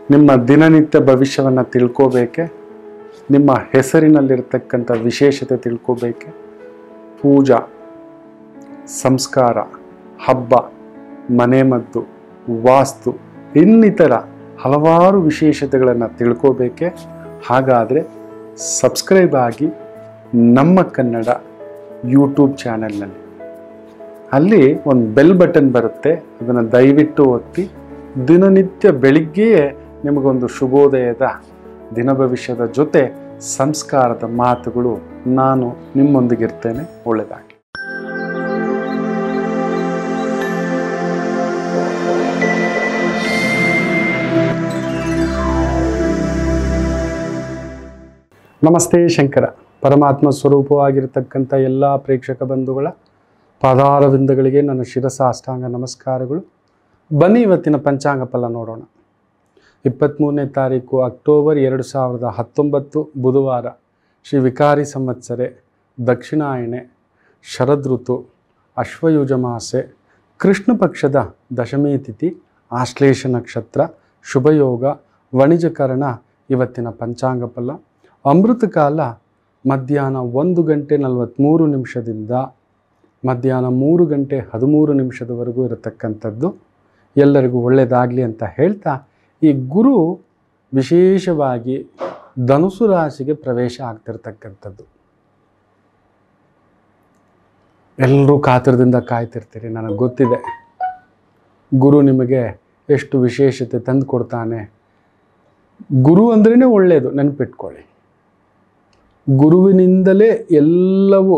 ನಿಮ್ಮ ದಿನನಿತ್ಯ ಭವಿಷ್ಯವನ್ನು ತಿಳ್ಕೋಬೇಕೆ ನಿಮ್ಮ ಹೆಸರಿನಲ್ಲಿರ್ತಕ್ಕಂಥ ವಿಶೇಷತೆ ತಿಳ್ಕೋಬೇಕೆ ಪೂಜಾ ಸಂಸ್ಕಾರ ಹಬ್ಬ ಮನೆಮದ್ದು ವಾಸ್ತು ಇನ್ನಿತರ ಹಲವಾರು ವಿಶೇಷತೆಗಳನ್ನು ತಿಳ್ಕೋಬೇಕೆ ಹಾಗಾದರೆ ಸಬ್ಸ್ಕ್ರೈಬ್ ಆಗಿ ನಮ್ಮ ಕನ್ನಡ ಯೂಟ್ಯೂಬ್ ಚಾನೆಲ್ನಲ್ಲಿ ಅಲ್ಲಿ ಒಂದು ಬೆಲ್ ಬಟನ್ ಬರುತ್ತೆ ಅದನ್ನು ದಯವಿಟ್ಟು ಒತ್ತಿ ದಿನನಿತ್ಯ ಬೆಳಿಗ್ಗೆಯೇ ನಿಮಗೊಂದು ಶುಭೋದಯದ ದಿನ ಭವಿಷ್ಯದ ಜೊತೆ ಸಂಸ್ಕಾರದ ಮಾತುಗಳು ನಾನು ನಿಮ್ಮೊಂದಿಗಿರ್ತೇನೆ ಒಳ್ಳೆಯದಾಗಿ ನಮಸ್ತೆ ಶಂಕರ ಪರಮಾತ್ಮ ಸ್ವರೂಪವಾಗಿರ್ತಕ್ಕಂಥ ಎಲ್ಲ ಪ್ರೇಕ್ಷಕ ಬಂಧುಗಳ ಪಾದಾರವಿಂದಗಳಿಗೆ ನನ್ನ ಶಿರಸ ಅಷ್ಟಾಂಗ ನಮಸ್ಕಾರಗಳು ಬನ್ನಿ ಇವತ್ತಿನ ಪಂಚಾಂಗ ಫಲ ನೋಡೋಣ ಇಪ್ಪತ್ತ್ಮೂರನೇ ತಾರೀಕು ಅಕ್ಟೋಬರ್ ಎರಡು ಸಾವಿರದ ಹತ್ತೊಂಬತ್ತು ಬುಧವಾರ ಶ್ರೀ ವಿಕಾರಿ ಸಂವತ್ಸರೆ ದಕ್ಷಿಣಾಯಣೆ ಶರದ್ ಋತು ಅಶ್ವಯುಜ ಮಾಸೆ ಕೃಷ್ಣ ಪಕ್ಷದ ದಶಮಿ ತಿಥಿ ಆಶ್ಲೇಷ ನಕ್ಷತ್ರ ಶುಭಯೋಗ ವಣಿಜಕರಣ ಇವತ್ತಿನ ಪಂಚಾಂಗ ಫಲ ಅಮೃತ ಕಾಲ ಮಧ್ಯಾಹ್ನ ಒಂದು ಗಂಟೆ ನಲವತ್ತ್ಮೂರು ನಿಮಿಷದಿಂದ ಮಧ್ಯಾಹ್ನ ಮೂರು ಗಂಟೆ ಹದಿಮೂರು ನಿಮಿಷದವರೆಗೂ ಇರತಕ್ಕಂಥದ್ದು ಎಲ್ಲರಿಗೂ ಒಳ್ಳೆಯದಾಗಲಿ ಅಂತ ಹೇಳ್ತಾ ಈ ಗುರು ವಿಶೇಷವಾಗಿ ಧನುಸು ರಾಶಿಗೆ ಪ್ರವೇಶ ಆಗ್ತಿರ್ತಕ್ಕಂಥದ್ದು ಎಲ್ಲರೂ ಕಾತರದಿಂದ ಕಾಯ್ತಿರ್ತೀರಿ ನನಗೆ ಗೊತ್ತಿದೆ ಗುರು ನಿಮಗೆ ಎಷ್ಟು ವಿಶೇಷತೆ ತಂದು ಕೊಡ್ತಾನೆ ಗುರು ಅಂದ್ರೇ ಒಳ್ಳೆಯದು ನೆನಪಿಟ್ಕೊಳ್ಳಿ ಗುರುವಿನಿಂದಲೇ ಎಲ್ಲವೂ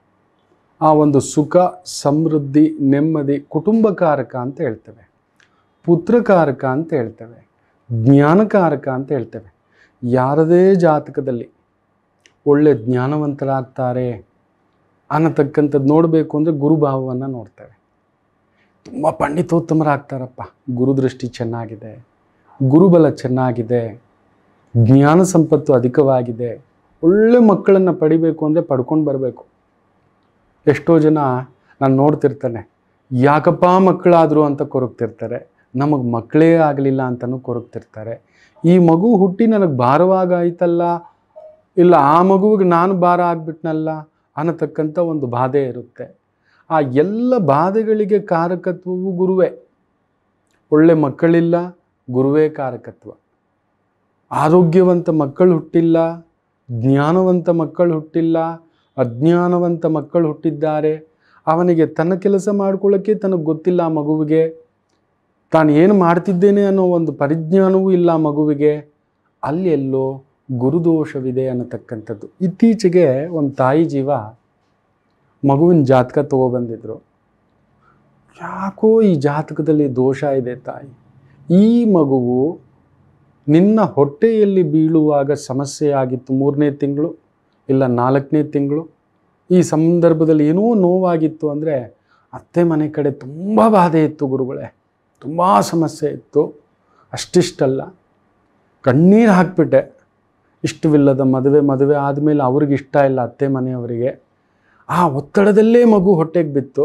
ಆ ಒಂದು ಸುಖ ಸಮೃದ್ಧಿ ನೆಮ್ಮದಿ ಕುಟುಂಬಕಾರಕ ಅಂತ ಹೇಳ್ತೇವೆ ಪುತ್ರಕಾರಕ ಅಂತ ಹೇಳ್ತೇವೆ ಜ್ಞಾನಕಾರಕ ಅಂತ ಹೇಳ್ತೇವೆ ಯಾರದೇ ಜಾತಕದಲ್ಲಿ ಒಳ್ಳೆ ಜ್ಞಾನವಂತರಾಗ್ತಾರೆ ಅನ್ನತಕ್ಕಂಥದ್ದು ನೋಡಬೇಕು ಅಂದರೆ ಗುರುಭಾವವನ್ನು ನೋಡ್ತೇವೆ ತುಂಬ ಪಂಡಿತೋತ್ತಮರಾಗ್ತಾರಪ್ಪ ಗುರುದೃಷ್ಟಿ ಚೆನ್ನಾಗಿದೆ ಗುರುಬಲ ಚೆನ್ನಾಗಿದೆ ಜ್ಞಾನ ಸಂಪತ್ತು ಅಧಿಕವಾಗಿದೆ ಒಳ್ಳೆ ಮಕ್ಕಳನ್ನು ಪಡಿಬೇಕು ಅಂದರೆ ಪಡ್ಕೊಂಡು ಬರಬೇಕು ಎಷ್ಟೋ ಜನ ನಾನು ನೋಡ್ತಿರ್ತಾನೆ ಯಾಕಪ್ಪ ಮಕ್ಕಳಾದರು ಅಂತ ಕೊರಗ್ತಿರ್ತಾರೆ ನಮಗೆ ಮಕ್ಕಳೇ ಆಗಲಿಲ್ಲ ಅಂತಲೂ ಕೊರಗ್ತಿರ್ತಾರೆ ಈ ಮಗು ಹುಟ್ಟಿ ನನಗೆ ಭಾರವಾಗಾಯ್ತಲ್ಲ ಇಲ್ಲ ಆ ಮಗುವಿಗೆ ನಾನು ಭಾರ ಆಗ್ಬಿಟ್ನಲ್ಲ ಅನ್ನತಕ್ಕಂಥ ಒಂದು ಬಾಧೆ ಇರುತ್ತೆ ಆ ಎಲ್ಲ ಬಾಧೆಗಳಿಗೆ ಕಾರಕತ್ವವು ಗುರುವೇ ಒಳ್ಳೆ ಮಕ್ಕಳಿಲ್ಲ ಗುರುವೇ ಕಾರಕತ್ವ ಆರೋಗ್ಯವಂತ ಮಕ್ಕಳು ಹುಟ್ಟಿಲ್ಲ ಜ್ಞಾನವಂತ ಮಕ್ಕಳು ಹುಟ್ಟಿಲ್ಲ ಅಜ್ಞಾನವಂತ ಮಕ್ಕಳು ಹುಟ್ಟಿದ್ದಾರೆ ಅವನಿಗೆ ತನ್ನ ಕೆಲಸ ಮಾಡ್ಕೊಳ್ಳೋಕ್ಕೆ ತನಗೆ ಗೊತ್ತಿಲ್ಲ ಆ ಮಗುವಿಗೆ ತಾನು ಏನು ಮಾಡ್ತಿದ್ದೇನೆ ಅನ್ನೋ ಒಂದು ಪರಿಜ್ಞಾನವೂ ಇಲ್ಲ ಆ ಮಗುವಿಗೆ ಅಲ್ಲಿ ಎಲ್ಲೋ ಗುರುದೋಷವಿದೆ ಅನ್ನತಕ್ಕಂಥದ್ದು ಇತ್ತೀಚೆಗೆ ಒಂದು ತಾಯಿ ಜೀವ ಮಗುವಿನ ಜಾತಕ ತೊಗೊಬಂದಿದ್ರು ಯಾಕೋ ಈ ಜಾತಕದಲ್ಲಿ ದೋಷ ಇದೆ ತಾಯಿ ಈ ಮಗುವು ನಿನ್ನ ಹೊಟ್ಟೆಯಲ್ಲಿ ಬೀಳುವಾಗ ಸಮಸ್ಯೆ ಆಗಿತ್ತು ಮೂರನೇ ತಿಂಗಳು ಇಲ್ಲ ನಾಲ್ಕನೇ ತಿಂಗಳು ಈ ಸಂದರ್ಭದಲ್ಲಿ ಏನೋ ನೋವಾಗಿತ್ತು ಅಂದರೆ ಅತ್ತೆ ಮನೆ ಕಡೆ ತುಂಬ ಬಾಧೆ ಇತ್ತು ಗುರುಗಳೇ ತುಂಬ ಸಮಸ್ಯೆ ಇತ್ತು ಅಷ್ಟಿಷ್ಟಲ್ಲ ಕಣ್ಣೀರು ಹಾಕ್ಬಿಟ್ಟೆ ಇಷ್ಟವಿಲ್ಲದ ಮದುವೆ ಮದುವೆ ಆದಮೇಲೆ ಅವ್ರಿಗೆ ಇಷ್ಟ ಇಲ್ಲ ಅತ್ತೆ ಮನೆಯವರಿಗೆ ಆ ಒತ್ತಡದಲ್ಲೇ ಮಗು ಹೊಟ್ಟೆಗೆ ಬಿತ್ತು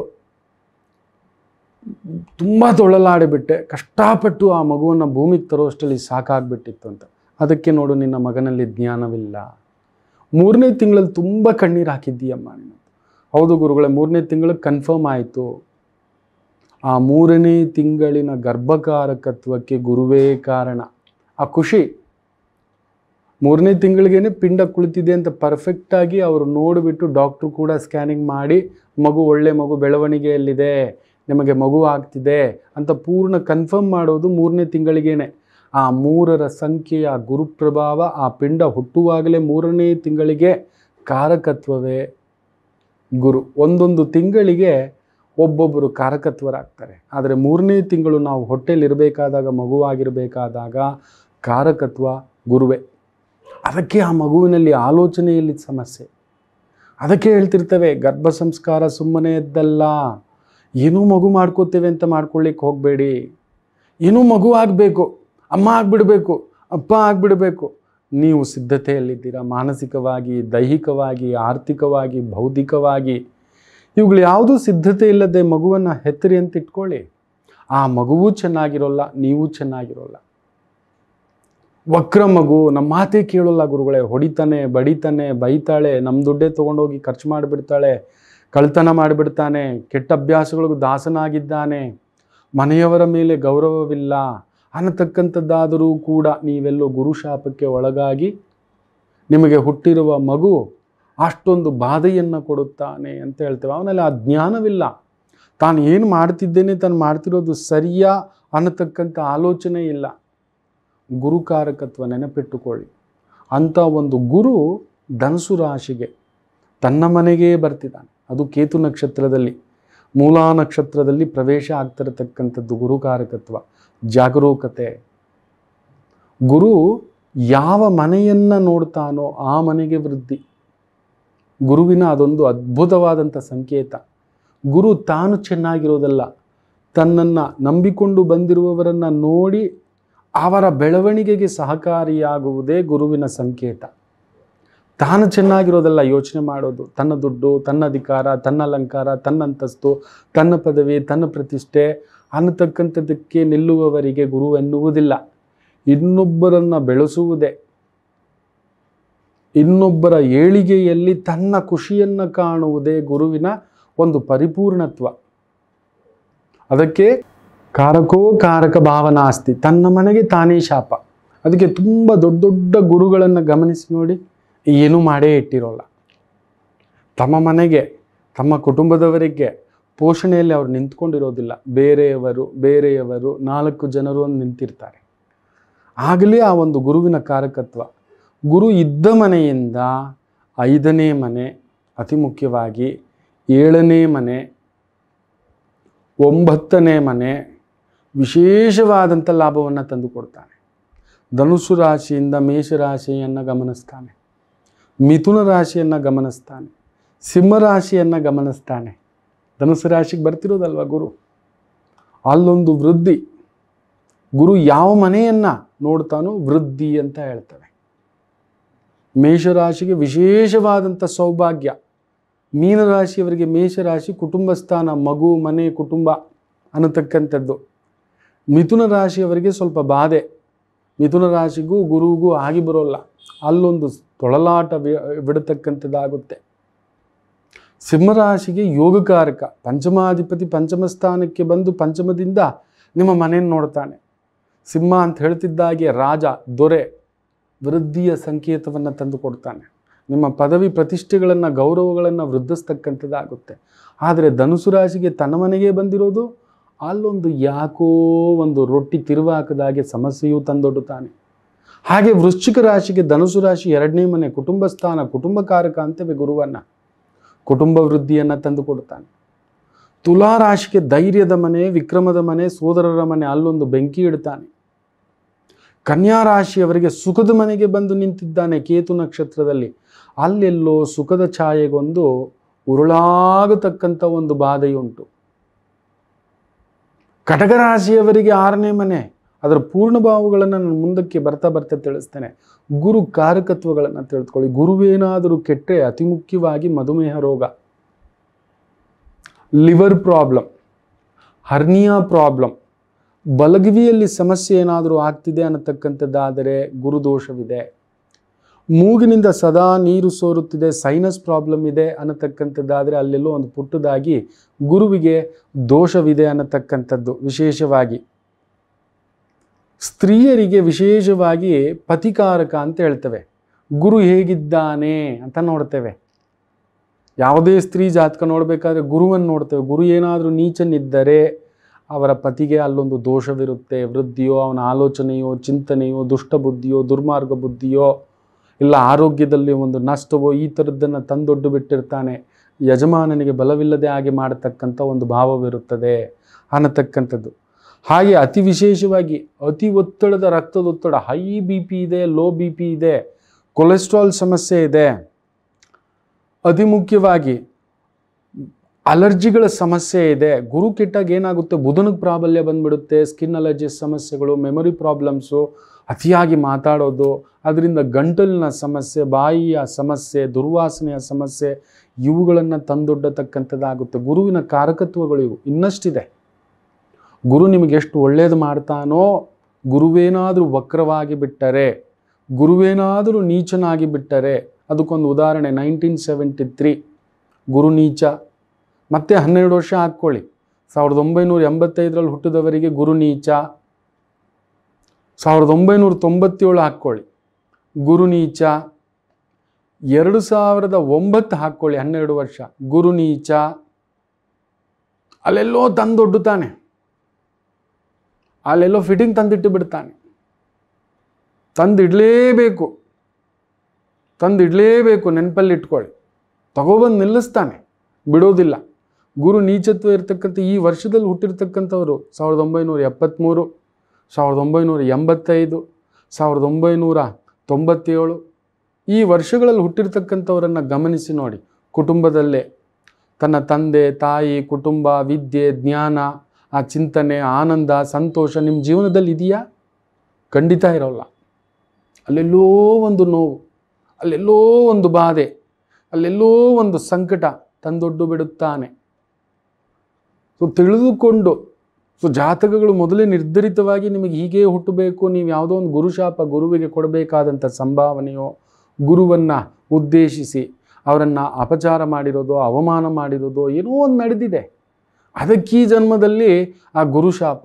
ತುಂಬ ತೊಳಲಾಡಿಬಿಟ್ಟೆ ಕಷ್ಟಪಟ್ಟು ಆ ಮಗುವನ್ನು ಭೂಮಿಗೆ ತರೋಷ್ಟರಲ್ಲಿ ಸಾಕಾಗ್ಬಿಟ್ಟಿತ್ತು ಅಂತ ಅದಕ್ಕೆ ನೋಡು ನಿನ್ನ ಮಗನಲ್ಲಿ ಜ್ಞಾನವಿಲ್ಲ ಮೂರನೇ ತಿಂಗಳಲ್ಲಿ ತುಂಬ ಕಣ್ಣೀರು ಹಾಕಿದ್ದೀಯಮ್ಮ ನೀನು ಹೌದು ಗುರುಗಳೇ ಮೂರನೇ ತಿಂಗಳಿಗೆ ಕನ್ಫರ್ಮ್ ಆಯಿತು ಆ ಮೂರನೇ ತಿಂಗಳಿನ ಗರ್ಭಕಾರಕತ್ವಕ್ಕೆ ಗುರುವೇ ಕಾರಣ ಆ ಖುಷಿ ಮೂರನೇ ತಿಂಗಳಿಗೇನೆ ಪಿಂಡ ಕುಳಿತಿದೆ ಅಂತ ಪರ್ಫೆಕ್ಟಾಗಿ ಅವರು ನೋಡಿಬಿಟ್ಟು ಡಾಕ್ಟ್ರು ಕೂಡ ಸ್ಕ್ಯಾನಿಂಗ್ ಮಾಡಿ ಮಗು ಒಳ್ಳೆ ಮಗು ಬೆಳವಣಿಗೆಯಲ್ಲಿದೆ ನಿಮಗೆ ಮಗು ಆಗ್ತಿದೆ ಅಂತ ಪೂರ್ಣ ಕನ್ಫರ್ಮ್ ಮಾಡೋದು ಮೂರನೇ ತಿಂಗಳಿಗೇನೆ ಆ ಮೂರರ ಸಂಖ್ಯೆಯ ಗುರುಪ್ರಭಾವ ಆ ಪಿಂಡ ಹುಟ್ಟುವಾಗಲೇ ಮೂರನೇ ತಿಂಗಳಿಗೆ ಕಾರಕತ್ವವೇ ಗುರು ಒಂದೊಂದು ತಿಂಗಳಿಗೆ ಒಬ್ಬೊಬ್ಬರು ಕಾರಕತ್ವರಾಗ್ತಾರೆ ಆದರೆ ಮೂರನೇ ತಿಂಗಳು ನಾವು ಹೊಟ್ಟೆಲಿರಬೇಕಾದಾಗ ಮಗುವಾಗಿರಬೇಕಾದಾಗ ಕಾರಕತ್ವ ಗುರುವೇ ಅದಕ್ಕೆ ಆ ಮಗುವಿನಲ್ಲಿ ಆಲೋಚನೆಯಲ್ಲಿ ಸಮಸ್ಯೆ ಅದಕ್ಕೆ ಹೇಳ್ತಿರ್ತೇವೆ ಗರ್ಭ ಸಂಸ್ಕಾರ ಸುಮ್ಮನೆ ಎದ್ದಲ್ಲ ಏನೂ ಮಗು ಮಾಡ್ಕೋತೇವೆ ಅಂತ ಮಾಡ್ಕೊಳ್ಳಿಕ್ಕೆ ಹೋಗಬೇಡಿ ಏನೂ ಮಗು ಆಗಬೇಕು ಅಮ್ಮ ಆಗಿಬಿಡಬೇಕು ಅಪ್ಪ ಆಗಿಬಿಡಬೇಕು ನೀವು ಸಿದ್ಧತೆಯಲ್ಲಿದ್ದೀರಾ ಮಾನಸಿಕವಾಗಿ ದೈಹಿಕವಾಗಿ ಆರ್ಥಿಕವಾಗಿ ಬೌದ್ಧಿಕವಾಗಿ ಇವುಗಳು ಯಾವುದೂ ಸಿದ್ಧತೆ ಇಲ್ಲದೆ ಮಗುವನ್ನು ಹೆತ್ತರಿ ಅಂತ ಇಟ್ಕೊಳ್ಳಿ ಆ ಮಗುವೂ ಚೆನ್ನಾಗಿರೋಲ್ಲ ನೀವು ಚೆನ್ನಾಗಿರೋಲ್ಲ ವಕ್ರ ಮಗು ನಮ್ಮ ಮಾತೇ ಕೇಳೋಲ್ಲ ಗುರುಗಳೇ ಹೊಡಿತಾನೆ ಬಡಿತಾನೆ ಬೈತಾಳೆ ನಮ್ಮ ದುಡ್ಡೇ ತೊಗೊಂಡೋಗಿ ಖರ್ಚು ಮಾಡಿಬಿಡ್ತಾಳೆ ಕಳ್ತನ ಮಾಡಿಬಿಡ್ತಾನೆ ಕೆಟ್ಟ ಅಭ್ಯಾಸಗಳಿಗೂ ದಾಸನಾಗಿದ್ದಾನೆ ಮನೆಯವರ ಮೇಲೆ ಗೌರವವಿಲ್ಲ ಅನ್ನತಕ್ಕಂಥದ್ದಾದರೂ ಕೂಡ ನೀವೆಲ್ಲೋ ಗುರುಶಾಪಕ್ಕೆ ಒಳಗಾಗಿ ನಿಮಗೆ ಹುಟ್ಟಿರುವ ಮಗು ಅಷ್ಟೊಂದು ಬಾಧೆಯನ್ನು ಕೊಡುತ್ತಾನೆ ಅಂತ ಹೇಳ್ತೇವೆ ಅವನಲ್ಲಿ ಆ ಜ್ಞಾನವಿಲ್ಲ ತಾನು ಏನು ಮಾಡ್ತಿದ್ದೇನೆ ತಾನು ಮಾಡ್ತಿರೋದು ಸರಿಯಾ ಅನ್ನತಕ್ಕಂಥ ಆಲೋಚನೆ ಇಲ್ಲ ಗುರುಕಾರಕತ್ವ ನೆನಪಿಟ್ಟುಕೊಳ್ಳಿ ಅಂಥ ಒಂದು ಗುರು ಧನಸು ರಾಶಿಗೆ ತನ್ನ ಮನೆಗೇ ಬರ್ತಿದ್ದಾನೆ ಅದು ಕೇತು ನಕ್ಷತ್ರದಲ್ಲಿ ಮೂಲಾ ನಕ್ಷತ್ರದಲ್ಲಿ ಪ್ರವೇಶ ಆಗ್ತಿರತಕ್ಕಂಥದ್ದು ಗುರುಕಾರಕತ್ವ ಜಾಗರೂಕತೆ ಗುರು ಯಾವ ಮನೆಯನ್ನು ನೋಡ್ತಾನೋ ಆ ಮನೆಗೆ ವೃದ್ಧಿ ಗುರುವಿನ ಅದೊಂದು ಅದ್ಭುತವಾದಂಥ ಸಂಕೇತ ಗುರು ತಾನು ಚೆನ್ನಾಗಿರೋದಲ್ಲ ತನ್ನನ್ನು ನಂಬಿಕೊಂಡು ಬಂದಿರುವವರನ್ನು ನೋಡಿ ಅವರ ಬೆಳವಣಿಗೆಗೆ ಸಹಕಾರಿಯಾಗುವುದೇ ಗುರುವಿನ ಸಂಕೇತ ತಾನು ಚೆನ್ನಾಗಿರೋದಲ್ಲ ಯೋಚನೆ ಮಾಡೋದು ತನ್ನ ದುಡ್ಡು ತನ್ನ ಅಧಿಕಾರ ತನ್ನ ಅಲಂಕಾರ ತನ್ನ ಅಂತಸ್ತು ತನ್ನ ಪದವಿ ತನ್ನ ಪ್ರತಿಷ್ಠೆ ಅನ್ನತಕ್ಕಂಥದ್ದಕ್ಕೆ ನಿಲ್ಲುವವರಿಗೆ ಗುರು ಎನ್ನುವುದಿಲ್ಲ ಇನ್ನೊಬ್ಬರನ್ನು ಬೆಳೆಸುವುದೇ ಇನ್ನೊಬ್ಬರ ಏಳಿಗೆಯಲ್ಲಿ ತನ್ನ ಖುಷಿಯನ್ನು ಕಾಣುವುದೇ ಗುರುವಿನ ಒಂದು ಪರಿಪೂರ್ಣತ್ವ ಅದಕ್ಕೆ ಕಾರಕೋ ಕಾರಕ ಭಾವನಾಸ್ತಿ ತನ್ನ ಮನೆಗೆ ತಾನೇ ಶಾಪ ಅದಕ್ಕೆ ತುಂಬ ದೊಡ್ಡ ದೊಡ್ಡ ಗುರುಗಳನ್ನು ಗಮನಿಸಿ ನೋಡಿ ಏನೂ ಮಾಡೇ ಇಟ್ಟಿರೋಲ್ಲ ತಮ್ಮ ಮನೆಗೆ ತಮ್ಮ ಕುಟುಂಬದವರಿಗೆ ಪೋಷಣೆಯಲ್ಲಿ ಅವರು ನಿಂತ್ಕೊಂಡಿರೋದಿಲ್ಲ ಬೇರೆಯವರು ಬೇರೆಯವರು ನಾಲ್ಕು ಜನರು ಅಂತ ನಿಂತಿರ್ತಾರೆ ಆಗಲೇ ಆ ಒಂದು ಗುರುವಿನ ಕಾರಕತ್ವ ಗುರು ಇದ್ದ ಮನೆಯಿಂದ ಐದನೇ ಮನೆ ಅತಿ ಮುಖ್ಯವಾಗಿ ಏಳನೇ ಮನೆ ಒಂಬತ್ತನೇ ಮನೆ ವಿಶೇಷವಾದಂಥ ಲಾಭವನ್ನು ತಂದುಕೊಡ್ತಾನೆ ಧನುಸು ರಾಶಿಯಿಂದ ಮೇಷರಾಶಿಯನ್ನು ಗಮನಿಸ್ತಾನೆ ಮಿಥುನ ರಾಶಿಯನ್ನು ಗಮನಿಸ್ತಾನೆ ಸಿಂಹ ರಾಶಿಯನ್ನು ಗಮನಿಸ್ತಾನೆ ಧನುಸು ರಾಶಿಗೆ ಬರ್ತಿರೋದಲ್ವ ಗುರು ಅಲ್ಲೊಂದು ವೃದ್ಧಿ ಗುರು ಯಾವ ಮನೆಯನ್ನು ನೋಡ್ತಾನೋ ವೃದ್ಧಿ ಅಂತ ಹೇಳ್ತವೆ ಮೇಷರಾಶಿಗೆ ವಿಶೇಷವಾದಂಥ ಸೌಭಾಗ್ಯ ಮೀನರಾಶಿಯವರಿಗೆ ಮೇಷರಾಶಿ ಕುಟುಂಬ ಸ್ಥಾನ ಮಗು ಮನೆ ಕುಟುಂಬ ಅನ್ನತಕ್ಕಂಥದ್ದು ಮಿಥುನ ರಾಶಿಯವರಿಗೆ ಸ್ವಲ್ಪ ಬಾಧೆ ಮಿಥುನ ರಾಶಿಗೂ ಗುರುವಿಗೂ ಆಗಿ ಬರೋಲ್ಲ ಅಲ್ಲೊಂದು ತೊಳಲಾಟ ವಿ- ಬಿಡತಕ್ಕಂಥದ್ದಾಗುತ್ತೆ ಸಿಂಹರಾಶಿಗೆ ಯೋಗಕಾರಕ ಪಂಚಮಾಧಿಪತಿ ಪಂಚಮ ಸ್ಥಾನಕ್ಕೆ ಬಂದು ಪಂಚಮದಿಂದ ನಿಮ್ಮ ಮನೆಯನ್ನು ನೋಡ್ತಾನೆ ಸಿಂಹ ಅಂತ ಹೇಳ್ತಿದ್ದಾಗೆ ರಾಜ ದೊರೆ ವೃದ್ಧಿಯ ಸಂಕೇತವನ್ನು ತಂದು ಕೊಡ್ತಾನೆ ನಿಮ್ಮ ಪದವಿ ಪ್ರತಿಷ್ಠೆಗಳನ್ನು ಗೌರವಗಳನ್ನು ವೃದ್ಧಿಸ್ತಕ್ಕಂಥದ್ದಾಗುತ್ತೆ ಆದರೆ ಧನುಸು ರಾಶಿಗೆ ತನ್ನ ಮನೆಗೆ ಬಂದಿರೋದು ಅಲ್ಲೊಂದು ಯಾಕೋ ಒಂದು ರೊಟ್ಟಿ ತಿರುವಾಕದಾಗೆ ಸಮಸ್ಯೆಯೂ ತಂದೊಡ್ಡುತ್ತಾನೆ ಹಾಗೆ ವೃಶ್ಚಿಕ ರಾಶಿಗೆ ಧನುಸು ರಾಶಿ ಎರಡನೇ ಮನೆ ಕುಟುಂಬ ಸ್ಥಾನ ಕುಟುಂಬಕಾರಕ ಅಂತೇವೆ ಗುರುವನ್ನ ಕುಟುಂಬ ವೃದ್ಧಿಯನ್ನು ತಂದು ಕೊಡ್ತಾನೆ ತುಲಾ ರಾಶಿಗೆ ಧೈರ್ಯದ ಮನೆ ವಿಕ್ರಮದ ಮನೆ ಸೋದರರ ಮನೆ ಅಲ್ಲೊಂದು ಬೆಂಕಿ ಇಡ್ತಾನೆ ಕನ್ಯಾ ರಾಶಿಯವರಿಗೆ ಸುಖದ ಮನೆಗೆ ಬಂದು ನಿಂತಿದ್ದಾನೆ ಕೇತು ನಕ್ಷತ್ರದಲ್ಲಿ ಅಲ್ಲೆಲ್ಲೋ ಸುಖದ ಛಾಯೆಗೊಂದು ಉರುಳಾಗತಕ್ಕಂಥ ಒಂದು ಬಾಧೆಯುಂಟು ಕಟಕ ರಾಶಿಯವರಿಗೆ ಆರನೇ ಮನೆ ಅದರ ಪೂರ್ಣ ಭಾವಗಳನ್ನು ನಾನು ಮುಂದಕ್ಕೆ ಬರ್ತಾ ಬರ್ತಾ ತಿಳಿಸ್ತೇನೆ ಗುರು ಕಾರಕತ್ವಗಳನ್ನು ತಿಳಿದುಕೊಳ್ಳಿ ಗುರುವೇನಾದರೂ ಕೆಟ್ಟರೆ ಅತಿ ಮುಖ್ಯವಾಗಿ ಮಧುಮೇಹ ರೋಗ ಲಿವರ್ ಪ್ರಾಬ್ಲಮ್ ಹರ್ನಿಯಾ ಪ್ರಾಬ್ಲಮ್ ಬಲಗಿವಿಯಲ್ಲಿ ಸಮಸ್ಯೆ ಏನಾದರೂ ಆಗ್ತಿದೆ ಅನ್ನತಕ್ಕಂಥದ್ದಾದರೆ ಗುರುದೋಷವಿದೆ ಮೂಗಿನಿಂದ ಸದಾ ನೀರು ಸೋರುತ್ತಿದೆ ಸೈನಸ್ ಪ್ರಾಬ್ಲಮ್ ಇದೆ ಅನ್ನತಕ್ಕಂಥದ್ದಾದರೆ ಅಲ್ಲೆಲ್ಲೋ ಒಂದು ಪುಟ್ಟದಾಗಿ ಗುರುವಿಗೆ ದೋಷವಿದೆ ಅನ್ನತಕ್ಕಂಥದ್ದು ವಿಶೇಷವಾಗಿ ಸ್ತ್ರೀಯರಿಗೆ ವಿಶೇಷವಾಗಿ ಪತಿಕಾರಕ ಅಂತ ಹೇಳ್ತೇವೆ ಗುರು ಹೇಗಿದ್ದಾನೆ ಅಂತ ನೋಡ್ತೇವೆ ಯಾವುದೇ ಸ್ತ್ರೀ ಜಾತಕ ನೋಡಬೇಕಾದ್ರೆ ಗುರುವನ್ನು ನೋಡ್ತೇವೆ ಗುರು ಏನಾದರೂ ನೀಚನಿದ್ದರೆ ಅವರ ಪತಿಗೆ ಅಲ್ಲೊಂದು ದೋಷವಿರುತ್ತೆ ವೃದ್ಧಿಯೋ ಅವನ ಆಲೋಚನೆಯೋ ಚಿಂತನೆಯೋ ದುಷ್ಟ ಬುದ್ಧಿಯೋ ದುರ್ಮಾರ್ಗ ಬುದ್ಧಿಯೋ ಇಲ್ಲ ಆರೋಗ್ಯದಲ್ಲಿ ಒಂದು ನಷ್ಟವೋ ಈ ಥರದ್ದನ್ನು ತಂದೊಡ್ಡು ಬಿಟ್ಟಿರ್ತಾನೆ ಯಜಮಾನನಿಗೆ ಬಲವಿಲ್ಲದೆ ಹಾಗೆ ಮಾಡತಕ್ಕಂಥ ಒಂದು ಭಾವವಿರುತ್ತದೆ ಅನ್ನತಕ್ಕಂಥದ್ದು ಹಾಗೆ ಅತಿ ವಿಶೇಷವಾಗಿ ಅತಿ ಒತ್ತಡದ ರಕ್ತದೊತ್ತಡ ಹೈ ಬಿ ಪಿ ಇದೆ ಲೋ ಬಿ ಪಿ ಇದೆ ಕೊಲೆಸ್ಟ್ರಾಲ್ ಸಮಸ್ಯೆ ಇದೆ ಅತಿ ಮುಖ್ಯವಾಗಿ ಅಲರ್ಜಿಗಳ ಸಮಸ್ಯೆ ಇದೆ ಗುರು ಕೆಟ್ಟಾಗ ಏನಾಗುತ್ತೆ ಬುಧನಿಗೆ ಪ್ರಾಬಲ್ಯ ಬಂದ್ಬಿಡುತ್ತೆ ಸ್ಕಿನ್ ಅಲರ್ಜಿ ಸಮಸ್ಯೆಗಳು ಮೆಮೊರಿ ಪ್ರಾಬ್ಲಮ್ಸು ಅತಿಯಾಗಿ ಮಾತಾಡೋದು ಅದರಿಂದ ಗಂಟಲಿನ ಸಮಸ್ಯೆ ಬಾಯಿಯ ಸಮಸ್ಯೆ ದುರ್ವಾಸನೆಯ ಸಮಸ್ಯೆ ಇವುಗಳನ್ನು ತಂದೊಡ್ಡತಕ್ಕಂಥದ್ದಾಗುತ್ತೆ ಗುರುವಿನ ಕಾರಕತ್ವಗಳು ಇವು ಇನ್ನಷ್ಟಿದೆ ಗುರು ನಿಮಗೆ ಎಷ್ಟು ಒಳ್ಳೇದು ಮಾಡ್ತಾನೋ ಗುರುವೇನಾದರೂ ವಕ್ರವಾಗಿ ಬಿಟ್ಟರೆ ಗುರುವೇನಾದರೂ ನೀಚನಾಗಿ ಬಿಟ್ಟರೆ ಅದಕ್ಕೊಂದು ಉದಾಹರಣೆ ನೈನ್ಟೀನ್ ಸೆವೆಂಟಿ ತ್ರೀ ಗುರು ನೀಚ ಮತ್ತೆ ಹನ್ನೆರಡು ವರ್ಷ ಹಾಕ್ಕೊಳ್ಳಿ ಸಾವಿರದ ಒಂಬೈನೂರ ಎಂಬತ್ತೈದರಲ್ಲಿ ಹುಟ್ಟಿದವರಿಗೆ ಗುರು ನೀಚ ಸಾವಿರದ ಒಂಬೈನೂರ ತೊಂಬತ್ತೇಳು ಹಾಕ್ಕೊಳ್ಳಿ ಗುರು ನೀಚ ಎರಡು ಸಾವಿರದ ಒಂಬತ್ತು ಹಾಕ್ಕೊಳ್ಳಿ ಹನ್ನೆರಡು ವರ್ಷ ಗುರು ನೀಚ ಅಲ್ಲೆಲ್ಲೋ ತಂದೊಡ್ಡುತ್ತಾನೆ ಅಲ್ಲೆಲ್ಲೋ ಫಿಟ್ಟಿಂಗ್ ತಂದಿಟ್ಟು ಬಿಡ್ತಾನೆ ತಂದಿಡಲೇಬೇಕು ತಂದಿಡಲೇಬೇಕು ನೆನಪಲ್ಲಿ ಇಟ್ಕೊಳ್ಳಿ ತಗೊಬಂದು ನಿಲ್ಲಿಸ್ತಾನೆ ಬಿಡೋದಿಲ್ಲ ಗುರು ನೀಚತ್ವ ಇರತಕ್ಕಂಥ ಈ ವರ್ಷದಲ್ಲಿ ಹುಟ್ಟಿರ್ತಕ್ಕಂಥವ್ರು ಸಾವಿರದ ಒಂಬೈನೂರ ಎಪ್ಪತ್ತ್ಮೂರು ಸಾವಿರದ ಒಂಬೈನೂರ ಎಂಬತ್ತೈದು ಸಾವಿರದ ಒಂಬೈನೂರ ತೊಂಬತ್ತೇಳು ಈ ವರ್ಷಗಳಲ್ಲಿ ಹುಟ್ಟಿರ್ತಕ್ಕಂಥವರನ್ನು ಗಮನಿಸಿ ನೋಡಿ ಕುಟುಂಬದಲ್ಲೇ ತನ್ನ ತಂದೆ ತಾಯಿ ಕುಟುಂಬ ವಿದ್ಯೆ ಜ್ಞಾನ ಆ ಚಿಂತನೆ ಆನಂದ ಸಂತೋಷ ನಿಮ್ಮ ಜೀವನದಲ್ಲಿ ಇದೆಯಾ ಖಂಡಿತ ಇರೋಲ್ಲ ಅಲ್ಲೆಲ್ಲೋ ಒಂದು ನೋವು ಅಲ್ಲೆಲ್ಲೋ ಒಂದು ಬಾಧೆ ಅಲ್ಲೆಲ್ಲೋ ಒಂದು ಸಂಕಟ ತಂದೊಡ್ಡು ಬಿಡುತ್ತಾನೆ ಸೊ ತಿಳಿದುಕೊಂಡು ಸೊ ಜಾತಕಗಳು ಮೊದಲೇ ನಿರ್ಧರಿತವಾಗಿ ನಿಮಗೆ ಹೀಗೆ ಹುಟ್ಟಬೇಕು ನೀವು ಯಾವುದೋ ಒಂದು ಗುರುಶಾಪ ಗುರುವಿಗೆ ಕೊಡಬೇಕಾದಂಥ ಸಂಭಾವನೆಯೋ ಗುರುವನ್ನು ಉದ್ದೇಶಿಸಿ ಅವರನ್ನು ಅಪಚಾರ ಮಾಡಿರೋದು ಅವಮಾನ ಮಾಡಿರೋದು ಏನೋ ಒಂದು ನಡೆದಿದೆ ಅದಕ್ಕೆ ಈ ಜನ್ಮದಲ್ಲಿ ಆ ಗುರುಶಾಪ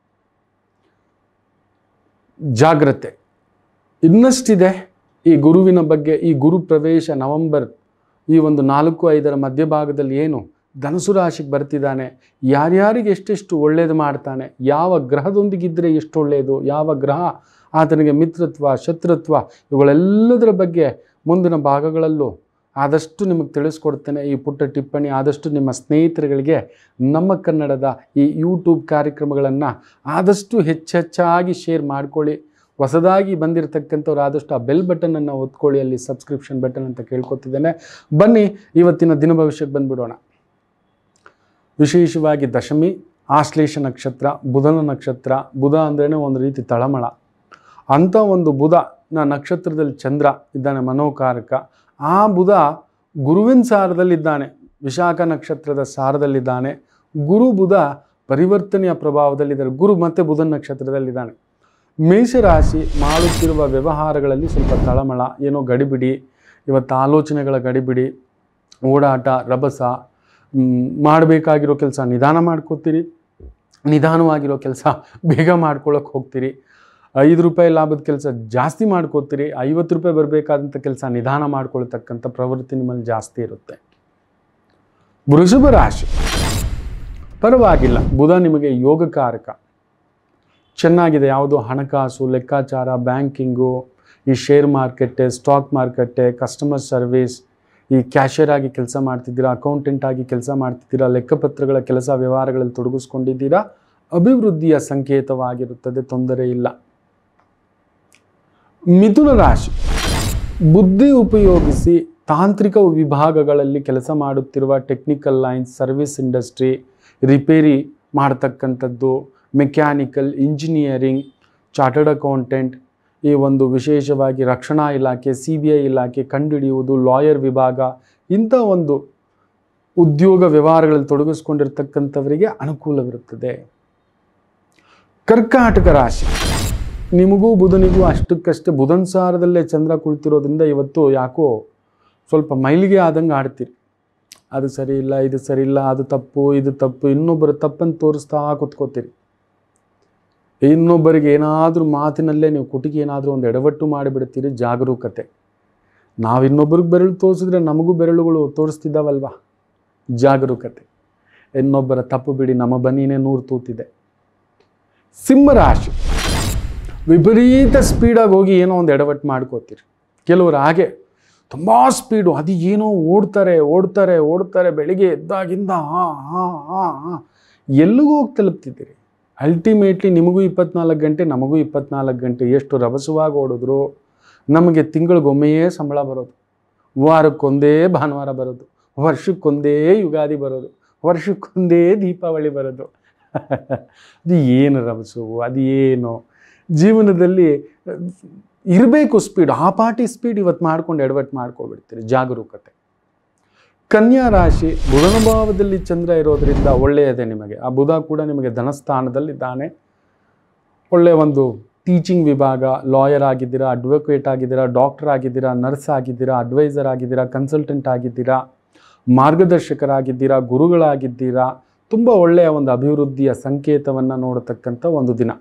ಜಾಗ್ರತೆ ಇನ್ನಷ್ಟಿದೆ ಈ ಗುರುವಿನ ಬಗ್ಗೆ ಈ ಗುರು ಪ್ರವೇಶ ನವೆಂಬರ್ ಈ ಒಂದು ನಾಲ್ಕು ಐದರ ಮಧ್ಯಭಾಗದಲ್ಲಿ ಏನು ಧನಸು ರಾಶಿಗೆ ಬರ್ತಿದ್ದಾನೆ ಯಾರ್ಯಾರಿಗೆ ಎಷ್ಟೆಷ್ಟು ಒಳ್ಳೇದು ಮಾಡ್ತಾನೆ ಯಾವ ಗ್ರಹದೊಂದಿಗಿದ್ದರೆ ಎಷ್ಟು ಒಳ್ಳೆಯದು ಯಾವ ಗ್ರಹ ಆತನಿಗೆ ಮಿತ್ರತ್ವ ಶತ್ರುತ್ವ ಇವುಗಳೆಲ್ಲದರ ಬಗ್ಗೆ ಮುಂದಿನ ಭಾಗಗಳಲ್ಲೂ ಆದಷ್ಟು ನಿಮಗೆ ತಿಳಿಸ್ಕೊಡ್ತೇನೆ ಈ ಪುಟ್ಟ ಟಿಪ್ಪಣಿ ಆದಷ್ಟು ನಿಮ್ಮ ಸ್ನೇಹಿತರುಗಳಿಗೆ ನಮ್ಮ ಕನ್ನಡದ ಈ ಯೂಟ್ಯೂಬ್ ಕಾರ್ಯಕ್ರಮಗಳನ್ನು ಆದಷ್ಟು ಹೆಚ್ಚೆಚ್ಚಾಗಿ ಶೇರ್ ಮಾಡ್ಕೊಳ್ಳಿ ಹೊಸದಾಗಿ ಬಂದಿರತಕ್ಕಂಥವ್ರು ಆದಷ್ಟು ಆ ಬೆಲ್ ಬಟನನ್ನು ಒತ್ಕೊಳ್ಳಿ ಅಲ್ಲಿ ಸಬ್ಸ್ಕ್ರಿಪ್ಷನ್ ಬಟನ್ ಅಂತ ಕೇಳ್ಕೊತಿದ್ದೇನೆ ಬನ್ನಿ ಇವತ್ತಿನ ದಿನ ಭವಿಷ್ಯಕ್ಕೆ ಬಂದ್ಬಿಡೋಣ ವಿಶೇಷವಾಗಿ ದಶಮಿ ಆಶ್ಲೇಷ ನಕ್ಷತ್ರ ಬುಧನ ನಕ್ಷತ್ರ ಬುಧ ಅಂದ್ರೇ ಒಂದು ರೀತಿ ತಳಮಳ ಅಂಥ ಒಂದು ಬುಧನ ನಕ್ಷತ್ರದಲ್ಲಿ ಚಂದ್ರ ಇದ್ದಾನೆ ಮನೋಕಾರಕ ಆ ಬುಧ ಗುರುವಿನ ಸಾರದಲ್ಲಿದ್ದಾನೆ ವಿಶಾಖ ನಕ್ಷತ್ರದ ಸಾರದಲ್ಲಿದ್ದಾನೆ ಗುರು ಬುಧ ಪರಿವರ್ತನೆಯ ಪ್ರಭಾವದಲ್ಲಿದ್ದಾರೆ ಗುರು ಮತ್ತು ಬುಧನ ನಕ್ಷತ್ರದಲ್ಲಿದ್ದಾನೆ ಮೇಷರಾಶಿ ಮಾಡುತ್ತಿರುವ ವ್ಯವಹಾರಗಳಲ್ಲಿ ಸ್ವಲ್ಪ ತಳಮಳ ಏನೋ ಗಡಿಬಿಡಿ ಇವತ್ತು ಆಲೋಚನೆಗಳ ಗಡಿಬಿಡಿ ಓಡಾಟ ರಭಸ ಮಾಡಬೇಕಾಗಿರೋ ಕೆಲಸ ನಿಧಾನ ಮಾಡ್ಕೋತೀರಿ ನಿಧಾನವಾಗಿರೋ ಕೆಲಸ ಬೇಗ ಮಾಡ್ಕೊಳ್ಳೋಕೆ ಹೋಗ್ತೀರಿ ಐದು ರೂಪಾಯಿ ಲಾಭದ ಕೆಲಸ ಜಾಸ್ತಿ ಮಾಡ್ಕೋತೀರಿ ಐವತ್ತು ರೂಪಾಯಿ ಬರಬೇಕಾದಂಥ ಕೆಲಸ ನಿಧಾನ ಮಾಡ್ಕೊಳ್ತಕ್ಕಂಥ ಪ್ರವೃತ್ತಿ ನಿಮ್ಮಲ್ಲಿ ಜಾಸ್ತಿ ಇರುತ್ತೆ ವೃಷಭ ರಾಶಿ ಪರವಾಗಿಲ್ಲ ಬುಧ ನಿಮಗೆ ಯೋಗಕಾರಕ ಚೆನ್ನಾಗಿದೆ ಯಾವುದು ಹಣಕಾಸು ಲೆಕ್ಕಾಚಾರ ಬ್ಯಾಂಕಿಂಗು ಈ ಶೇರ್ ಮಾರ್ಕೆಟ್ಟೆ ಸ್ಟಾಕ್ ಮಾರ್ಕೆಟ್ಟೆ ಕಸ್ಟಮರ್ ಸರ್ವಿಸ್ ಈ ಕ್ಯಾಶಿಯರ್ ಆಗಿ ಕೆಲಸ ಮಾಡ್ತಿದ್ದೀರಾ ಅಕೌಂಟೆಂಟ್ ಆಗಿ ಕೆಲಸ ಮಾಡ್ತಿದ್ದೀರಾ ಲೆಕ್ಕಪತ್ರಗಳ ಕೆಲಸ ವ್ಯವಹಾರಗಳಲ್ಲಿ ತೊಡಗಿಸ್ಕೊಂಡಿದ್ದೀರಾ ಅಭಿವೃದ್ಧಿಯ ಸಂಕೇತವಾಗಿರುತ್ತದೆ ತೊಂದರೆ ಇಲ್ಲ ಮಿಥುನ ರಾಶಿ ಬುದ್ಧಿ ಉಪಯೋಗಿಸಿ ತಾಂತ್ರಿಕ ವಿಭಾಗಗಳಲ್ಲಿ ಕೆಲಸ ಮಾಡುತ್ತಿರುವ ಟೆಕ್ನಿಕಲ್ ಲೈನ್ಸ್ ಸರ್ವಿಸ್ ಇಂಡಸ್ಟ್ರಿ ರಿಪೇರಿ ಮಾಡ್ತಕ್ಕಂಥದ್ದು ಮೆಕ್ಯಾನಿಕಲ್ ಇಂಜಿನಿಯರಿಂಗ್ ಚಾರ್ಟರ್ಡ್ ಅಕೌಂಟೆಂಟ್ ಈ ಒಂದು ವಿಶೇಷವಾಗಿ ರಕ್ಷಣಾ ಇಲಾಖೆ ಸಿ ಬಿ ಐ ಇಲಾಖೆ ಕಂಡುಹಿಡಿಯುವುದು ಲಾಯರ್ ವಿಭಾಗ ಇಂಥ ಒಂದು ಉದ್ಯೋಗ ವ್ಯವಹಾರಗಳಲ್ಲಿ ತೊಡಗಿಸ್ಕೊಂಡಿರ್ತಕ್ಕಂಥವರಿಗೆ ಅನುಕೂಲವಿರುತ್ತದೆ ಕರ್ಕಾಟಕ ರಾಶಿ ನಿಮಗೂ ಬುಧನಿಗೂ ಅಷ್ಟಕ್ಕಷ್ಟೇ ಬುಧನ್ ಸಾರದಲ್ಲೇ ಚಂದ್ರ ಕುಳಿತಿರೋದ್ರಿಂದ ಇವತ್ತು ಯಾಕೋ ಸ್ವಲ್ಪ ಮೈಲಿಗೆ ಆದಂಗೆ ಆಡ್ತೀರಿ ಅದು ಸರಿ ಇಲ್ಲ ಇದು ಸರಿ ಇಲ್ಲ ಅದು ತಪ್ಪು ಇದು ತಪ್ಪು ಇನ್ನೊಬ್ಬರ ತಪ್ಪನ್ನು ತೋರಿಸ್ತಾ ಕೂತ್ಕೋತೀರಿ ಇನ್ನೊಬ್ಬರಿಗೆ ಏನಾದರೂ ಮಾತಿನಲ್ಲೇ ನೀವು ಕುಟಿಗೆ ಏನಾದರೂ ಒಂದು ಎಡವಟ್ಟು ಮಾಡಿಬಿಡ್ತೀರಿ ಜಾಗರೂಕತೆ ನಾವು ಇನ್ನೊಬ್ಬರಿಗೆ ಬೆರಳು ತೋರಿಸಿದ್ರೆ ನಮಗೂ ಬೆರಳುಗಳು ತೋರಿಸ್ತಿದ್ದಾವಲ್ವಾ ಜಾಗರೂಕತೆ ಇನ್ನೊಬ್ಬರ ತಪ್ಪು ಬಿಡಿ ನಮ್ಮ ಬನ್ನಿನೇ ನೂರು ತೂತಿದೆ ಸಿಂಹರಾಶಿ ವಿಪರೀತ ಸ್ಪೀಡಾಗಿ ಹೋಗಿ ಏನೋ ಒಂದು ಎಡವಟ್ಟು ಮಾಡ್ಕೋತೀರಿ ಕೆಲವರು ಹಾಗೆ ತುಂಬ ಸ್ಪೀಡು ಅದು ಏನೋ ಓಡ್ತಾರೆ ಓಡ್ತಾರೆ ಓಡ್ತಾರೆ ಬೆಳಿಗ್ಗೆ ಎದ್ದಾಗಿಂದ ಹಾಂ ಹಾಂ ಹಾಂ ಹಾಂ ಎಲ್ಲಿಗೂ ಹೋಗಿ ತಲುಪ್ತಿದ್ದೀರಿ ಅಲ್ಟಿಮೇಟ್ಲಿ ನಿಮಗೂ ಇಪ್ಪತ್ನಾಲ್ಕು ಗಂಟೆ ನಮಗೂ ಇಪ್ಪತ್ನಾಲ್ಕು ಗಂಟೆ ಎಷ್ಟು ರಭಸವಾಗಿ ಓಡಿದ್ರು ನಮಗೆ ತಿಂಗಳಿಗೊಮ್ಮೆಯೇ ಸಂಬಳ ಬರೋದು ವಾರಕ್ಕೊಂದೇ ಭಾನುವಾರ ಬರೋದು ವರ್ಷಕ್ಕೊಂದೇ ಯುಗಾದಿ ಬರೋದು ವರ್ಷಕ್ಕೊಂದೇ ದೀಪಾವಳಿ ಬರೋದು ಅದು ಏನು ರಭಸು ಅದು ಏನು ಜೀವನದಲ್ಲಿ ಇರಬೇಕು ಸ್ಪೀಡ್ ಆ ಪಾಟಿ ಸ್ಪೀಡ್ ಇವತ್ತು ಮಾಡ್ಕೊಂಡು ಎಡವಟ್ಟು ಮಾಡ್ಕೊಬಿಡ್ತೀರಿ ಜಾಗರೂಕತೆ ಕನ್ಯಾ ರಾಶಿ ಬುಧನ ಭಾವದಲ್ಲಿ ಚಂದ್ರ ಇರೋದ್ರಿಂದ ಒಳ್ಳೆಯದೇ ನಿಮಗೆ ಆ ಬುಧ ಕೂಡ ನಿಮಗೆ ಧನಸ್ಥಾನದಲ್ಲಿದ್ದಾನೆ ಒಳ್ಳೆ ಒಂದು ಟೀಚಿಂಗ್ ವಿಭಾಗ ಲಾಯರ್ ಆಗಿದ್ದೀರಾ ಅಡ್ವೊಕೇಟ್ ಆಗಿದ್ದೀರಾ ಡಾಕ್ಟರ್ ಆಗಿದ್ದೀರಾ ನರ್ಸ್ ಆಗಿದ್ದೀರಾ ಅಡ್ವೈಸರ್ ಆಗಿದ್ದೀರಾ ಕನ್ಸಲ್ಟೆಂಟ್ ಆಗಿದ್ದೀರಾ ಮಾರ್ಗದರ್ಶಕರಾಗಿದ್ದೀರಾ ಗುರುಗಳಾಗಿದ್ದೀರಾ ತುಂಬ ಒಳ್ಳೆಯ ಒಂದು ಅಭಿವೃದ್ಧಿಯ ಸಂಕೇತವನ್ನು ನೋಡತಕ್ಕಂಥ ಒಂದು ದಿನ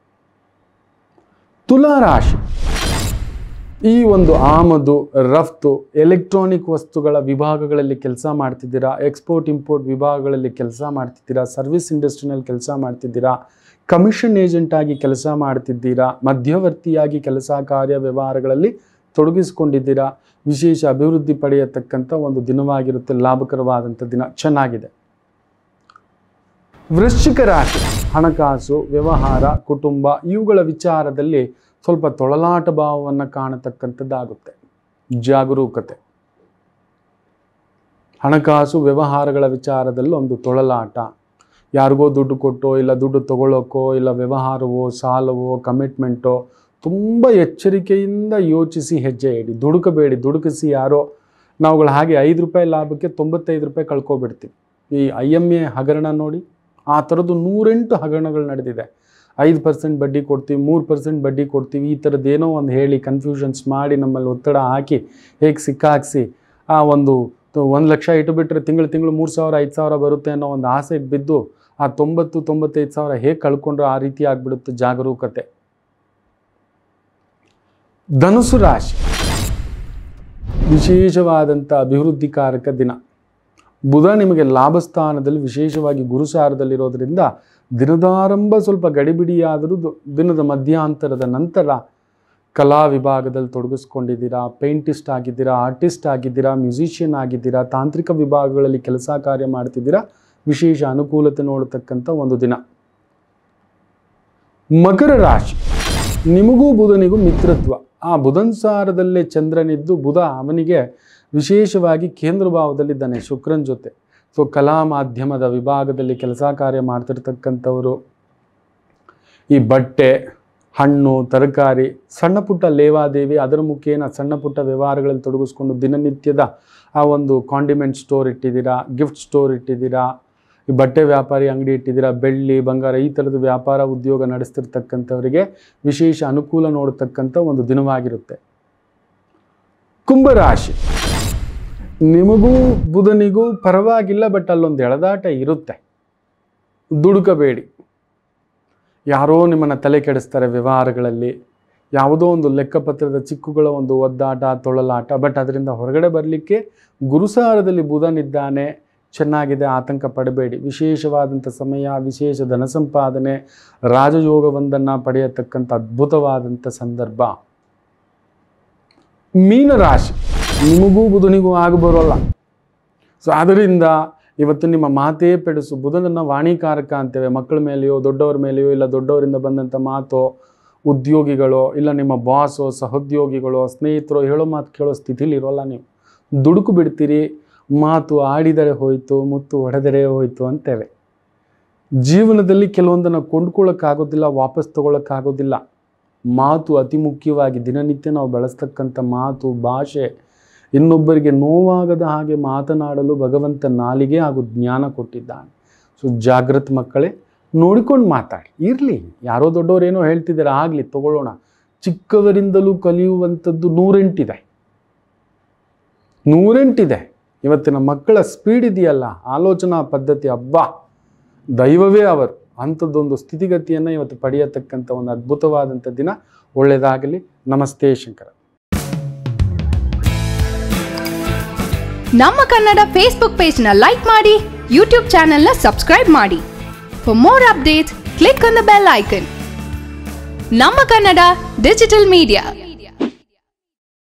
ತುಲಾರಾಶಿ ಈ ಒಂದು ಆಮದು ರಫ್ತು ಎಲೆಕ್ಟ್ರಾನಿಕ್ ವಸ್ತುಗಳ ವಿಭಾಗಗಳಲ್ಲಿ ಕೆಲಸ ಮಾಡ್ತಿದ್ದೀರಾ ಎಕ್ಸ್ಪೋರ್ಟ್ ಇಂಪೋರ್ಟ್ ವಿಭಾಗಗಳಲ್ಲಿ ಕೆಲಸ ಮಾಡ್ತಿದ್ದೀರಾ ಸರ್ವಿಸ್ ಇಂಡಸ್ಟ್ರಿನಲ್ಲಿ ಕೆಲಸ ಮಾಡ್ತಿದ್ದೀರಾ ಕಮಿಷನ್ ಏಜೆಂಟ್ ಆಗಿ ಕೆಲಸ ಮಾಡ್ತಿದ್ದೀರಾ ಮಧ್ಯವರ್ತಿಯಾಗಿ ಕೆಲಸ ಕಾರ್ಯ ವ್ಯವಹಾರಗಳಲ್ಲಿ ತೊಡಗಿಸಿಕೊಂಡಿದ್ದೀರಾ ವಿಶೇಷ ಅಭಿವೃದ್ಧಿ ಪಡೆಯತಕ್ಕಂಥ ಒಂದು ದಿನವಾಗಿರುತ್ತೆ ಲಾಭಕರವಾದಂಥ ದಿನ ಚೆನ್ನಾಗಿದೆ ವೃಶ್ಚಿಕ ರಾಶಿ ಹಣಕಾಸು ವ್ಯವಹಾರ ಕುಟುಂಬ ಇವುಗಳ ವಿಚಾರದಲ್ಲಿ ಸ್ವಲ್ಪ ತೊಳಲಾಟ ಭಾವವನ್ನು ಕಾಣತಕ್ಕಂಥದ್ದಾಗುತ್ತೆ ಜಾಗರೂಕತೆ ಹಣಕಾಸು ವ್ಯವಹಾರಗಳ ವಿಚಾರದಲ್ಲಿ ಒಂದು ತೊಳಲಾಟ ಯಾರಿಗೋ ದುಡ್ಡು ಕೊಟ್ಟೋ ಇಲ್ಲ ದುಡ್ಡು ತಗೊಳ್ಳೋಕೋ ಇಲ್ಲ ವ್ಯವಹಾರವೋ ಸಾಲವೋ ಕಮಿಟ್ಮೆಂಟೋ ತುಂಬ ಎಚ್ಚರಿಕೆಯಿಂದ ಯೋಚಿಸಿ ಹೆಜ್ಜೆ ಇಡಿ ದುಡುಕಬೇಡಿ ದುಡುಕಿಸಿ ಯಾರೋ ನಾವುಗಳು ಹಾಗೆ ಐದು ರೂಪಾಯಿ ಲಾಭಕ್ಕೆ ತೊಂಬತ್ತೈದು ರೂಪಾಯಿ ಕಳ್ಕೊಬಿಡ್ತೀವಿ ಈ ಐ ಎಮ್ ಎ ಹಗರಣ ನೋಡಿ ಆ ಥರದ್ದು ನೂರೆಂಟು ಹಗರಣಗಳು ನಡೆದಿದೆ ಐದು ಪರ್ಸೆಂಟ್ ಬಡ್ಡಿ ಕೊಡ್ತೀವಿ ಮೂರು ಪರ್ಸೆಂಟ್ ಬಡ್ಡಿ ಕೊಡ್ತೀವಿ ಈ ಥರದ್ದೇನೋ ಒಂದು ಹೇಳಿ ಕನ್ಫ್ಯೂಷನ್ಸ್ ಮಾಡಿ ನಮ್ಮಲ್ಲಿ ಒತ್ತಡ ಹಾಕಿ ಹೇಗೆ ಸಿಕ್ಕಾಕ್ಸಿ ಆ ಒಂದು ಒಂದು ಲಕ್ಷ ಇಟ್ಟುಬಿಟ್ರೆ ತಿಂಗಳು ತಿಂಗಳು ಮೂರು ಸಾವಿರ ಐದು ಸಾವಿರ ಬರುತ್ತೆ ಅನ್ನೋ ಒಂದು ಆಸೆಗೆ ಬಿದ್ದು ಆ ತೊಂಬತ್ತು ತೊಂಬತ್ತೈದು ಸಾವಿರ ಹೇಗೆ ಕಳ್ಕೊಂಡ್ರೆ ಆ ರೀತಿ ಆಗಿಬಿಡುತ್ತೆ ಜಾಗರೂಕತೆ ಧನುಸು ರಾಶಿ ವಿಶೇಷವಾದಂಥ ಅಭಿವೃದ್ಧಿಕಾರಕ ದಿನ ಬುಧ ನಿಮಗೆ ಲಾಭಸ್ಥಾನದಲ್ಲಿ ವಿಶೇಷವಾಗಿ ಗುರುಸಾರದಲ್ಲಿರೋದ್ರಿಂದ ದಿನದಾರಂಭ ಸ್ವಲ್ಪ ಗಡಿಬಿಡಿಯಾದರೂ ದು- ದಿನದ ಮಧ್ಯಾಂತರದ ನಂತರ ಕಲಾ ವಿಭಾಗದಲ್ಲಿ ತೊಡಗಿಸ್ಕೊಂಡಿದ್ದೀರಾ ಪೇಂಟಿಸ್ಟ್ ಆಗಿದ್ದೀರಾ ಆರ್ಟಿಸ್ಟ್ ಆಗಿದ್ದೀರಾ ಮ್ಯೂಸಿಷಿಯನ್ ಆಗಿದ್ದೀರಾ ತಾಂತ್ರಿಕ ವಿಭಾಗಗಳಲ್ಲಿ ಕೆಲಸ ಕಾರ್ಯ ಮಾಡ್ತಿದ್ದೀರಾ ವಿಶೇಷ ಅನುಕೂಲತೆ ನೋಡತಕ್ಕಂಥ ಒಂದು ದಿನ ಮಕರ ರಾಶಿ ನಿಮಗೂ ಬುಧನಿಗೂ ಮಿತ್ರತ್ವ ಆ ಬುಧನ್ ಸಾರದಲ್ಲೇ ಚಂದ್ರನಿದ್ದು ಬುಧ ಅವನಿಗೆ ವಿಶೇಷವಾಗಿ ಕೇಂದ್ರ ಭಾವದಲ್ಲಿದ್ದಾನೆ ಶುಕ್ರನ್ ಜೊತೆ ಸೊ ಕಲಾ ಮಾಧ್ಯಮದ ವಿಭಾಗದಲ್ಲಿ ಕೆಲಸ ಕಾರ್ಯ ಮಾಡ್ತಿರ್ತಕ್ಕಂಥವರು ಈ ಬಟ್ಟೆ ಹಣ್ಣು ತರಕಾರಿ ಸಣ್ಣ ಪುಟ್ಟ ಲೇವಾದೇವಿ ಅದರ ಮುಖೇನ ಸಣ್ಣ ಪುಟ್ಟ ವ್ಯವಹಾರಗಳಲ್ಲಿ ತೊಡಗಿಸ್ಕೊಂಡು ದಿನನಿತ್ಯದ ಆ ಒಂದು ಕಾಂಡಿಮೆಂಟ್ ಸ್ಟೋರ್ ಇಟ್ಟಿದ್ದೀರಾ ಗಿಫ್ಟ್ ಸ್ಟೋರ್ ಇಟ್ಟಿದ್ದೀರಾ ಈ ಬಟ್ಟೆ ವ್ಯಾಪಾರಿ ಅಂಗಡಿ ಇಟ್ಟಿದ್ದೀರಾ ಬೆಳ್ಳಿ ಬಂಗಾರ ಈ ಥರದ ವ್ಯಾಪಾರ ಉದ್ಯೋಗ ನಡೆಸ್ತಿರ್ತಕ್ಕಂಥವರಿಗೆ ವಿಶೇಷ ಅನುಕೂಲ ನೋಡತಕ್ಕಂಥ ಒಂದು ದಿನವಾಗಿರುತ್ತೆ ಕುಂಭರಾಶಿ ನಿಮಗೂ ಬುಧನಿಗೂ ಪರವಾಗಿಲ್ಲ ಬಟ್ ಅಲ್ಲೊಂದು ಎಳೆದಾಟ ಇರುತ್ತೆ ದುಡುಕಬೇಡಿ ಯಾರೋ ನಿಮ್ಮನ್ನು ತಲೆ ಕೆಡಿಸ್ತಾರೆ ವ್ಯವಹಾರಗಳಲ್ಲಿ ಯಾವುದೋ ಒಂದು ಲೆಕ್ಕಪತ್ರದ ಚಿಕ್ಕುಗಳ ಒಂದು ಒದ್ದಾಟ ತೊಳಲಾಟ ಬಟ್ ಅದರಿಂದ ಹೊರಗಡೆ ಬರಲಿಕ್ಕೆ ಗುರುಸಾರದಲ್ಲಿ ಬುಧನಿದ್ದಾನೆ ಚೆನ್ನಾಗಿದೆ ಆತಂಕ ಪಡಬೇಡಿ ವಿಶೇಷವಾದಂಥ ಸಮಯ ವಿಶೇಷ ಧನ ಸಂಪಾದನೆ ರಾಜಯೋಗವೊಂದನ್ನು ಪಡೆಯತಕ್ಕಂಥ ಅದ್ಭುತವಾದಂಥ ಸಂದರ್ಭ ಮೀನರಾಶಿ ನಿಮಗೂ ಬುಧನಿಗೂ ಆಗ ಬರೋಲ್ಲ ಸೊ ಅದರಿಂದ ಇವತ್ತು ನಿಮ್ಮ ಮಾತೇ ಪೆಡಸು ಬುಧನನ್ನು ವಾಣಿಕಾರಕ ಅಂತೇವೆ ಮಕ್ಕಳ ಮೇಲೆಯೋ ದೊಡ್ಡವರ ಮೇಲೆಯೋ ಇಲ್ಲ ದೊಡ್ಡವರಿಂದ ಬಂದಂಥ ಮಾತೋ ಉದ್ಯೋಗಿಗಳೋ ಇಲ್ಲ ನಿಮ್ಮ ಬಾಸೋ ಸಹೋದ್ಯೋಗಿಗಳೋ ಸ್ನೇಹಿತರೋ ಹೇಳೋ ಮಾತು ಕೇಳೋ ಸ್ಥಿತಿಲಿ ಇರೋಲ್ಲ ನೀವು ದುಡುಕು ಬಿಡ್ತೀರಿ ಮಾತು ಆಡಿದರೆ ಹೋಯಿತು ಮುತ್ತು ಹೊಡೆದರೆ ಹೋಯಿತು ಅಂತೇವೆ ಜೀವನದಲ್ಲಿ ಕೆಲವೊಂದನ್ನು ಕೊಂಡ್ಕೊಳ್ಳೋಕ್ಕಾಗೋದಿಲ್ಲ ವಾಪಸ್ ತಗೊಳ್ಳೋಕ್ಕಾಗೋದಿಲ್ಲ ಮಾತು ಅತಿ ಮುಖ್ಯವಾಗಿ ದಿನನಿತ್ಯ ನಾವು ಬಳಸ್ತಕ್ಕಂಥ ಮಾತು ಭಾಷೆ ಇನ್ನೊಬ್ಬರಿಗೆ ನೋವಾಗದ ಹಾಗೆ ಮಾತನಾಡಲು ಭಗವಂತ ನಾಲಿಗೆ ಹಾಗೂ ಜ್ಞಾನ ಕೊಟ್ಟಿದ್ದಾನೆ ಸೊ ಜಾಗೃತ ಮಕ್ಕಳೇ ನೋಡಿಕೊಂಡು ಮಾತಾಡಿ ಇರಲಿ ಯಾರೋ ದೊಡ್ಡವರು ಏನೋ ಹೇಳ್ತಿದ್ದಾರೆ ಆಗಲಿ ತಗೊಳ್ಳೋಣ ಚಿಕ್ಕವರಿಂದಲೂ ಕಲಿಯುವಂಥದ್ದು ನೂರೆಂಟಿದೆ ನೂರೆಂಟಿದೆ ಇವತ್ತಿನ ಮಕ್ಕಳ ಸ್ಪೀಡ್ ಇದೆಯಲ್ಲ ಆಲೋಚನಾ ಪದ್ಧತಿ ಹಬ್ಬ ದೈವವೇ ಅವರು ಅಂಥದ್ದೊಂದು ಸ್ಥಿತಿಗತಿಯನ್ನು ಇವತ್ತು ಪಡೆಯತಕ್ಕಂಥ ಒಂದು ಅದ್ಭುತವಾದಂಥ ದಿನ ಒಳ್ಳೆಯದಾಗಲಿ ನಮಸ್ತೆ ಶಂಕರ ನಮ್ಮ ಕನ್ನಡ ಫೇಸ್ಬುಕ್ ಪೇಜ್ನ ಲೈಕ್ ಮಾಡಿ ಯೂಟ್ಯೂಬ್ ಚಾನೆಲ್ನ ಸಬ್ಸ್ಕ್ರೈಬ್ ಮಾಡಿ for more updates click on the bell icon ನಮ್ಮ ಕನ್ನಡ ಡಿಜಿಟಲ್ ಮೀಡಿಯಾ